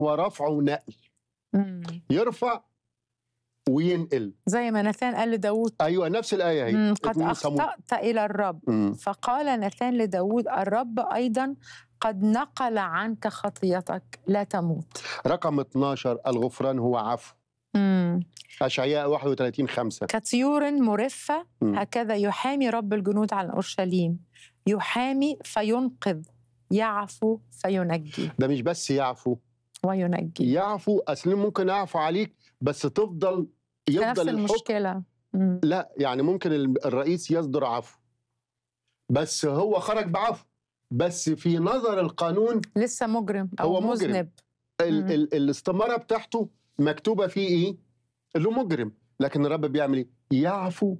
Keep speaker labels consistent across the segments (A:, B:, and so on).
A: ورفع ونقل
B: مم.
A: يرفع وينقل
B: زي ما ناثان قال لداود
A: ايوه نفس الايه هي
B: مم، قد
A: اتنين صموئيل.
B: أخطأت إلى الرب
A: مم.
B: فقال ناثان لداود الرب أيضا قد نقل عنك خطيتك لا تموت
A: رقم 12 الغفران هو عفو
B: مم.
A: اشعياء 31 5
B: كطيور مرفة
A: مم.
B: هكذا يحامي رب الجنود على أورشليم يحامي فينقذ يعفو فينجي
A: ده مش بس يعفو
B: وينجي
A: يعفو اصل ممكن اعفو عليك بس تفضل
B: في نفس
A: يفضل الحكم
B: المشكلة مم.
A: لا يعني ممكن ال- الرئيس يصدر عفو بس هو خرج بعفو بس في نظر القانون
B: لسه مجرم أو
A: هو مجرم.
B: مذنب
A: ال
B: مم.
A: ال الاستمارة بتاعته مكتوبة فيه ايه؟ اللي مجرم لكن الرب بيعمل ايه؟ يعفو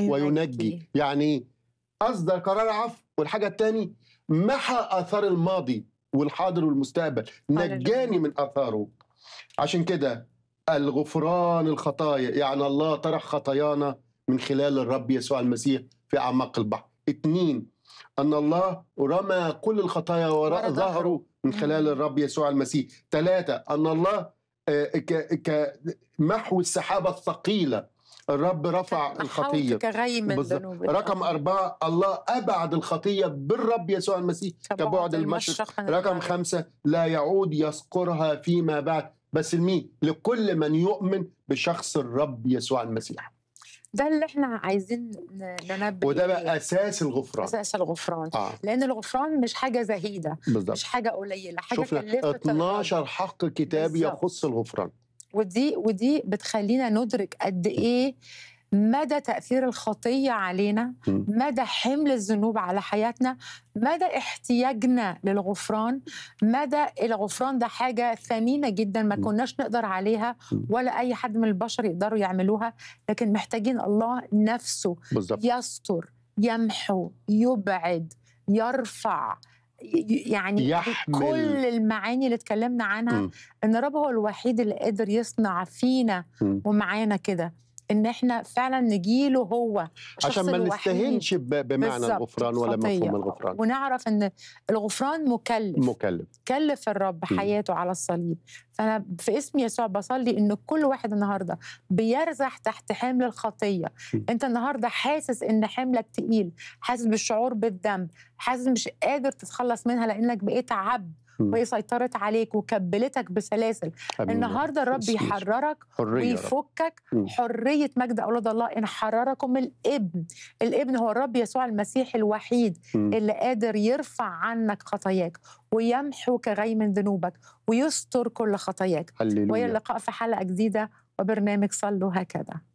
A: وينجي يعني إيه؟ اصدر قرار عفو والحاجة الثانيه محى اثار الماضي والحاضر والمستقبل نجاني من اثاره عشان كده الغفران الخطايا يعني الله طرح خطايانا من خلال الرب يسوع المسيح في اعماق البحر اثنين ان الله رمى كل الخطايا وراء
B: ورا ظهره.
A: ظهره من خلال
B: مم.
A: الرب يسوع المسيح ثلاثة أن الله آه، ك- كمحو السحابة الثقيلة الرب رفع الخطية
B: محوت كغيم من
A: بالظبط.
B: ذنوب
A: رقم أربعة الله أبعد الخطية بالرب يسوع المسيح كبعد المشرق
B: من
A: رقم
B: المغرب.
A: خمسة لا يعود يذكرها فيما بعد بس لمين؟ لكل من يؤمن بشخص الرب يسوع المسيح
B: ده اللي احنا عايزين ن- ننبه
A: وده
B: إليه.
A: بقى أساس الغفران
B: اساس الغفران
A: آه
B: لان الغفران مش حاجه زهيده
A: بالظبط
B: مش حاجه قليله حاجه
A: شفنا
B: كلفت الرب.
A: 12 حق كتابي
B: بالظبط.
A: يخص الغفران
B: ودي ودي بتخلينا ندرك قد ايه مدى تاثير الخطيه علينا
A: مم.
B: مدى حمل الذنوب على حياتنا مدى احتياجنا للغفران مدى الغفران ده حاجه ثمينه جدا ما
A: مم.
B: كناش نقدر عليها
A: مم.
B: ولا اي حد من البشر يقدروا يعملوها لكن محتاجين الله نفسه
A: بالظبط
B: يستر يمحو يبعد يرفع ي- يعني
A: يحمل.
B: كل المعاني اللي اتكلمنا عنها
A: مم.
B: ان الرب هو الوحيد اللي قادر يصنع فينا
A: مم.
B: ومعانا كده ان احنا فعلا نجيله هو الشخص
A: عشان ما
B: الوحيد.
A: نستهنش ب- بمعنى
B: بالظبط،
A: الغفران ولا
B: خطية.
A: مفهوم الغفران
B: ونعرف ان الغفران مكلف
A: مكلف
B: كلف الرب
A: مم.
B: حياته على الصليب فانا في اسم يسوع بصلي ان كل واحد النهارده بيرزح تحت حمل الخطيه
A: مم.
B: انت النهارده حاسس ان حملك تقيل حاسس بالشعور بالذنب حاسس مش قادر تتخلص منها لانك بقيت عبد
A: مم.
B: وهي سيطرت عليك وكبلتك بسلاسل
A: آمين.
B: النهارده الرب
A: باسم يسوع.
B: يحررك
A: حرية يا رب.
B: ويفكك
A: مم.
B: حريه مجد اولاد الله ان حرركم الابن الابن هو الرب يسوع المسيح الوحيد
A: مم.
B: اللي قادر يرفع عنك خطاياك ويمحو كغيم من ذنوبك ويستر كل خطاياك والى
A: هللويا
B: اللقاء في حلقه جديده وبرنامج صلوا هكذا